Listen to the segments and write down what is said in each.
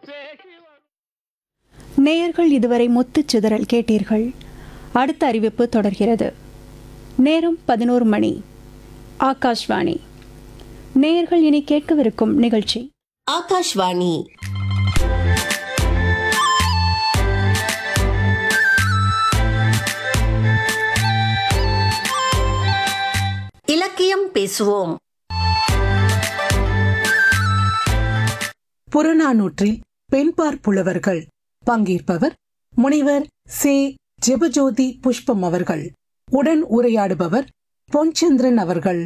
நேயர்கள் இதுவரை முத்துச் சிதறல் கேட்டீர்கள் அடுத்த அறிவிப்பு தொடர்கிறது நேரம் பதினோரு மணி ஆகாஷ்வாணி நேயர்கள் இனி கேட்கவிருக்கும் நிகழ்ச்சி ஆகாஷ்வாணி இலக்கியம் பேசுவோம் புறநானூற்றில் பெண்பார் புலவர்கள் பங்கேற்பவர் முனைவர் சே ஜெபஜோதி புஷ்பம் அவர்கள் உடன் உரையாடுபவர் பொன்சந்திரன் அவர்கள்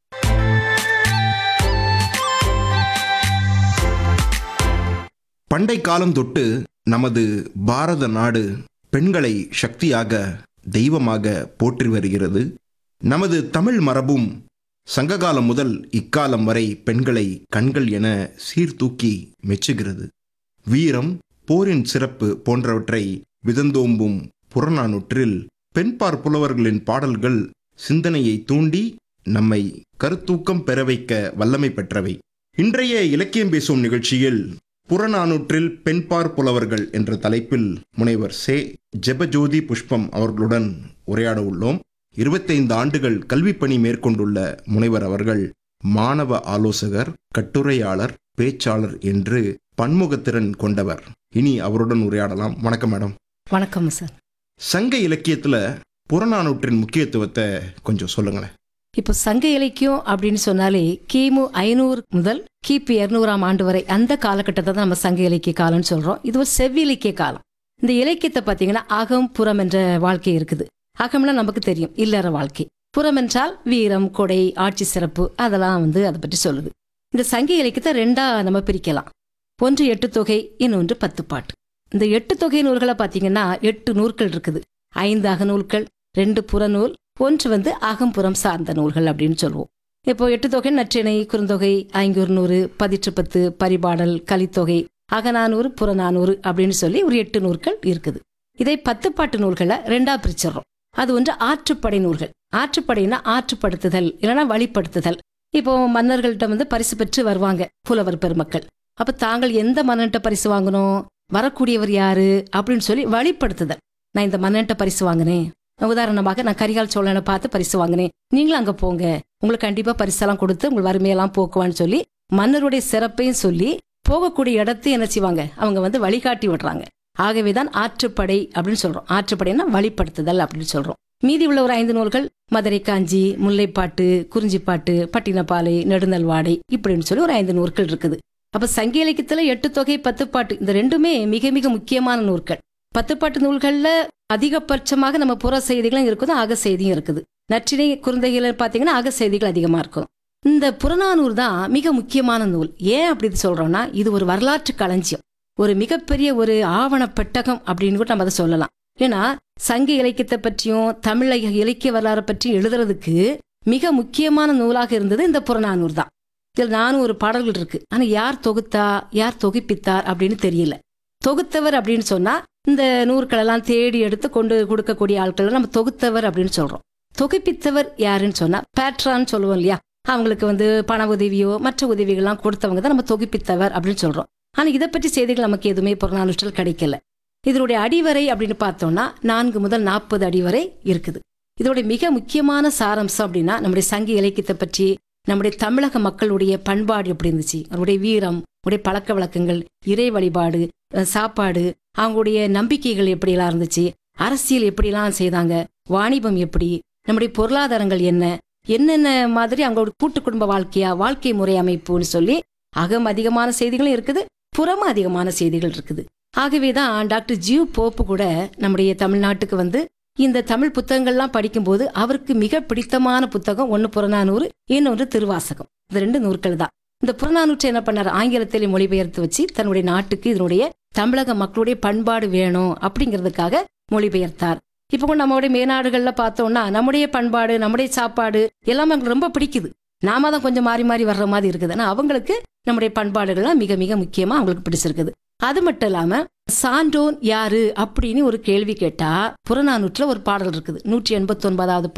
பண்டை காலம் தொட்டு நமது பாரத நாடு பெண்களை சக்தியாக தெய்வமாக போற்றி வருகிறது நமது தமிழ் மரபும் சங்ககாலம் முதல் இக்காலம் வரை பெண்களை கண்கள் என சீர்தூக்கி மெச்சுகிறது வீரம் போரின் சிறப்பு போன்றவற்றை விதந்தோம்பும் புறநானூற்றில் பெண்பார் புலவர்களின் பாடல்கள் சிந்தனையை தூண்டி நம்மை கருத்தூக்கம் பெற வைக்க வல்லமை பெற்றவை இன்றைய இலக்கியம் பேசும் நிகழ்ச்சியில் புறநானூற்றில் பெண்பார் புலவர்கள் என்ற தலைப்பில் முனைவர் சே ஜெபஜோதி புஷ்பம் அவர்களுடன் உரையாட உள்ளோம் இருபத்தைந்து ஆண்டுகள் கல்வி பணி மேற்கொண்டுள்ள முனைவர் அவர்கள் மாணவ ஆலோசகர் கட்டுரையாளர் பேச்சாளர் என்று பன்முகத்திறன் கொண்டவர் இனி அவருடன் உரையாடலாம் வணக்கம் மேடம் வணக்கம் சார் சங்க இலக்கியத்துல புறநானூற்றின் முக்கியத்துவத்தை கொஞ்சம் சொல்லுங்களேன் இப்போ சங்க இலக்கியம் அப்படின்னு சொன்னாலே கிமு ஐநூறு முதல் கிபி இருநூறாம் ஆண்டு வரை அந்த காலகட்டத்தை தான் நம்ம சங்க இலக்கிய காலம்னு சொல்றோம் இது ஒரு செவ்விலக்கிய காலம் இந்த இலக்கியத்தை பார்த்தீங்கன்னா அகம் புறம் என்ற வாழ்க்கை இருக்குது அகம்னா நமக்கு தெரியும் இல்லற வாழ்க்கை புறம் என்றால் வீரம் கொடை ஆட்சி சிறப்பு அதெல்லாம் வந்து அதை பற்றி சொல்லுது இந்த சங்க இலக்கியத்தை ரெண்டா நம்ம பிரிக்கலாம் ஒன்று எட்டு தொகை இன்னொன்று பத்து பாட்டு இந்த எட்டு தொகை நூல்களை பார்த்தீங்கன்னா எட்டு நூல்கள் இருக்குது ஐந்து அகநூல்கள் ரெண்டு புறநூல் ஒன்று வந்து அகம்புறம் சார்ந்த நூல்கள் அப்படின்னு சொல்லுவோம் இப்போ எட்டு தொகை நற்றிணை குறுந்தொகை ஐங்குறு நூறு பதிற்று பத்து பரிபாடல் கலித்தொகை அகநானூறு புறநானூறு அப்படின்னு சொல்லி ஒரு எட்டு நூல்கள் இருக்குது இதை பத்து பாட்டு நூல்களை ரெண்டா பிரிச்சிடுறோம் அது ஒன்று ஆற்றுப்படை நூல்கள் ஆற்றுப்படைனா ஆற்றுப்படுத்துதல் இல்லைன்னா வழிப்படுத்துதல் இப்போ மன்னர்கள்ட்ட வந்து பரிசு பெற்று வருவாங்க புலவர் பெருமக்கள் அப்ப தாங்கள் எந்த மன்னன்ட்ட பரிசு வாங்கணும் வரக்கூடியவர் யாரு அப்படின்னு சொல்லி வழிப்படுத்துதல் நான் இந்த மன்னன்ட்ட பரிசு வாங்கினேன் உதாரணமாக நான் கரிகால் சோழனை பார்த்து பரிசு வாங்கினேன் நீங்களும் அங்க போங்க உங்களுக்கு கண்டிப்பா பரிசெல்லாம் கொடுத்து உங்கள் வறுமையெல்லாம் போக்குவான்னு சொல்லி மன்னருடைய சிறப்பையும் சொல்லி போகக்கூடிய இடத்தையும் என்ன செய்வாங்க அவங்க வந்து வழிகாட்டி விடுறாங்க ஆகவேதான் ஆற்றுப்படை அப்படின்னு சொல்றோம் ஆற்றுப்படைன்னா வழிப்படுத்துதல் அப்படின்னு சொல்றோம் மீதி உள்ள ஒரு ஐந்து நூல்கள் மதுரை காஞ்சி முல்லைப்பாட்டு குறிஞ்சிப்பாட்டு பட்டினப்பாலை நெடுநல்வாடை இப்படின்னு சொல்லி ஒரு ஐந்து நூல்கள் இருக்குது அப்ப சங்க இலக்கியத்துல எட்டு தொகை பத்து பாட்டு இந்த ரெண்டுமே மிக மிக முக்கியமான நூல்கள் பத்து பாட்டு நூல்கள்ல அதிகபட்சமாக நம்ம புற செய்திகளும் இருக்குது அக செய்தியும் இருக்குது நற்றினை குறுந்தைகள் பார்த்தீங்கன்னா அக செய்திகள் அதிகமா இருக்கும் இந்த புறநானூறு தான் மிக முக்கியமான நூல் ஏன் அப்படி சொல்றோம்னா இது ஒரு வரலாற்று களஞ்சியம் ஒரு மிகப்பெரிய ஒரு ஆவண பெட்டகம் அப்படின்னு கூட நம்ம அதை சொல்லலாம் ஏன்னா சங்க இலக்கியத்தை பற்றியும் தமிழ் இலக்கிய வரலாறு பற்றி எழுதுறதுக்கு மிக முக்கியமான நூலாக இருந்தது இந்த புறநானூறு தான் இதில் நானும் ஒரு பாடல்கள் இருக்கு ஆனா யார் தொகுத்தா யார் தொகுப்பித்தார் அப்படின்னு தெரியல தொகுத்தவர் அப்படின்னு சொன்னா இந்த நூற்களெல்லாம் தேடி எடுத்து கொண்டு கொடுக்கக்கூடிய ஆட்களை நம்ம தொகுத்தவர் அப்படின்னு சொல்றோம் தொகுப்பித்தவர் யாருன்னு சொன்னா பேட்ரான்னு சொல்லுவோம் இல்லையா அவங்களுக்கு வந்து பண உதவியோ மற்ற உதவிகள்லாம் கொடுத்தவங்க தான் நம்ம தொகுப்பித்தவர் அப்படின்னு சொல்றோம் ஆனா இதை பற்றி செய்திகள் நமக்கு எதுவுமே புறநானூற்றில் கிடைக்கல இதனுடைய அடிவரை அப்படின்னு பார்த்தோம்னா நான்கு முதல் நாற்பது அடிவரை இருக்குது இதோடைய மிக முக்கியமான சாரம்சம் அப்படின்னா நம்முடைய சங்க இலக்கியத்தை பற்றி நம்முடைய தமிழக மக்களுடைய பண்பாடு எப்படி இருந்துச்சு அவருடைய வீரம் அவருடைய பழக்க வழக்கங்கள் இறை வழிபாடு அஹ் சாப்பாடு அவங்களுடைய நம்பிக்கைகள் எப்படியெல்லாம் இருந்துச்சு அரசியல் எப்படிலாம் செய்தாங்க வாணிபம் எப்படி நம்முடைய பொருளாதாரங்கள் என்ன என்னென்ன மாதிரி அவங்களோட கூட்டு குடும்ப வாழ்க்கையா வாழ்க்கை முறை அமைப்புன்னு சொல்லி அகம் அதிகமான செய்திகளும் இருக்குது புறமும் அதிகமான செய்திகள் இருக்குது ஆகவேதான் டாக்டர் ஜியூ போப்பு கூட நம்முடைய தமிழ்நாட்டுக்கு வந்து இந்த தமிழ் புத்தகங்கள்லாம் படிக்கும்போது அவருக்கு மிக பிடித்தமான புத்தகம் ஒன்னு புறநானூறு இன்னொன்று திருவாசகம் இந்த ரெண்டு நூற்கள் தான் இந்த புறநானூற்றை என்ன பண்ணார் ஆங்கிலத்திலே மொழிபெயர்த்து வச்சு தன்னுடைய நாட்டுக்கு இதனுடைய தமிழக மக்களுடைய பண்பாடு வேணும் அப்படிங்கிறதுக்காக மொழிபெயர்த்தார் இப்போ கூட நம்மளுடைய மேநாடுகள்ல பார்த்தோம்னா நம்முடைய பண்பாடு நம்முடைய சாப்பாடு எல்லாமே அவங்களுக்கு ரொம்ப பிடிக்குது நாம தான் கொஞ்சம் மாறி மாறி வர்ற மாதிரி இருக்குது ஆனா அவங்களுக்கு நம்முடைய பண்பாடுகள்லாம் மிக மிக முக்கியமா அவங்களுக்கு பிடிச்சிருக்குது அது மட்டும் இல்லாம சான்றோன் யாரு அப்படின்னு ஒரு கேள்வி கேட்டா புறநானூற்றுல ஒரு பாடல் இருக்குது நூற்றி எண்பத்தி ஒன்பதாவது